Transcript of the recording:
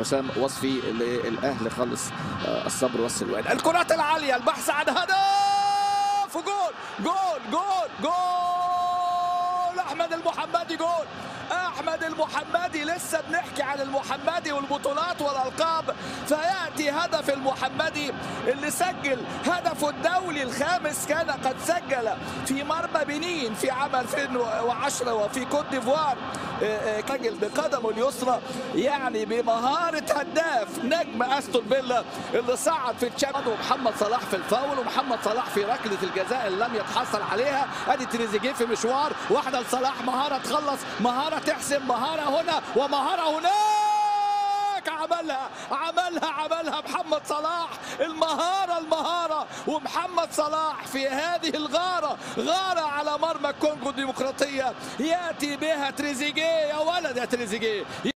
حسام وصفي للاهلي خلص آه، الصبر والسلوان الكرات العاليه البحث عن هدف جول جول جول جول احمد المحمدي جول احمد المحمدي لسه بنحكي عن المحمدي والبطولات والالقاب فياتي هدف المحمدي اللي سجل هدفه الدولي الخامس كان قد سجل في مرمى بنين في عام 2010 وفي كوت ديفوار سجل بقدمه اليسرى يعني بمهاره هداف نجم استون فيلا اللي صعد في الشامبيون ومحمد صلاح في الفاول ومحمد صلاح في ركله الجزاء اللي لم يتحصل عليها ادي تريزيجيه في مشوار واحده لصلاح مهاره تخلص مهاره تحسم مهاره هنا ومهاره هناك عملها عملها عملها محمد صلاح المهارة المهارة ومحمد صلاح في هذه الغارة غارة على مرمى الكونغو الديمقراطية يأتي بها تريزيجيه يا ولد يا تريزيجيه